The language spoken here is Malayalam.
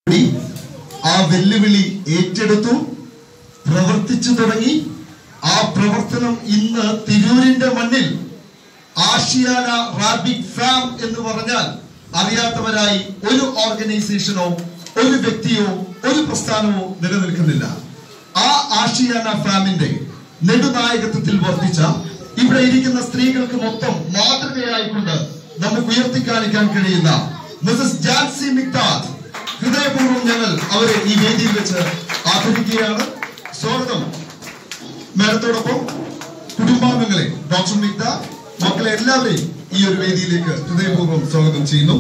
കൂടി ആ വെല്ലുവിളി ഏറ്റെടുത്തു പ്രവർത്തിച്ചു തുടങ്ങി ആ പ്രവർത്തനം ഇന്ന് തിരൂരിന്റെ മണ്ണിൽ ആഷിയാന റാബിക് ഫാം എന്ന് പറഞ്ഞാൽ അറിയാത്തവരായി ഒരു ഓർഗനൈസേഷനോ ഒരു വ്യക്തിയോ ഒരു പ്രസ്ഥാനമോ നിലനിൽക്കുന്നില്ല ആ ആഷിയാന ഫാമിന്റെ നെടുനായകത്വത്തിൽ വർദ്ധിച്ച ഇവിടെ ഇരിക്കുന്ന സ്ത്രീകൾക്ക് മൊത്തം മാതൃകയായിക്കൊണ്ട് നമുക്ക് ഉയർത്തിക്കാണിക്കാൻ കഴിയുന്ന മിസസ് ജാൻസി മിക്താദ് ഹൃദയപൂർവ്വം ഞങ്ങൾ അവരെ ഈ വേദിയിൽ വെച്ച് ആദരിക്കുകയാണ് സ്വാഗതം മാഡത്തോടൊപ്പം കുടുംബാംഗങ്ങളെ ഡോക്ടർ മിക്ത മക്കളെ എല്ലാവരെയും ഈ ഒരു വേദിയിലേക്ക് ഹൃദയപൂർവ്വം സ്വാഗതം ചെയ്യുന്നു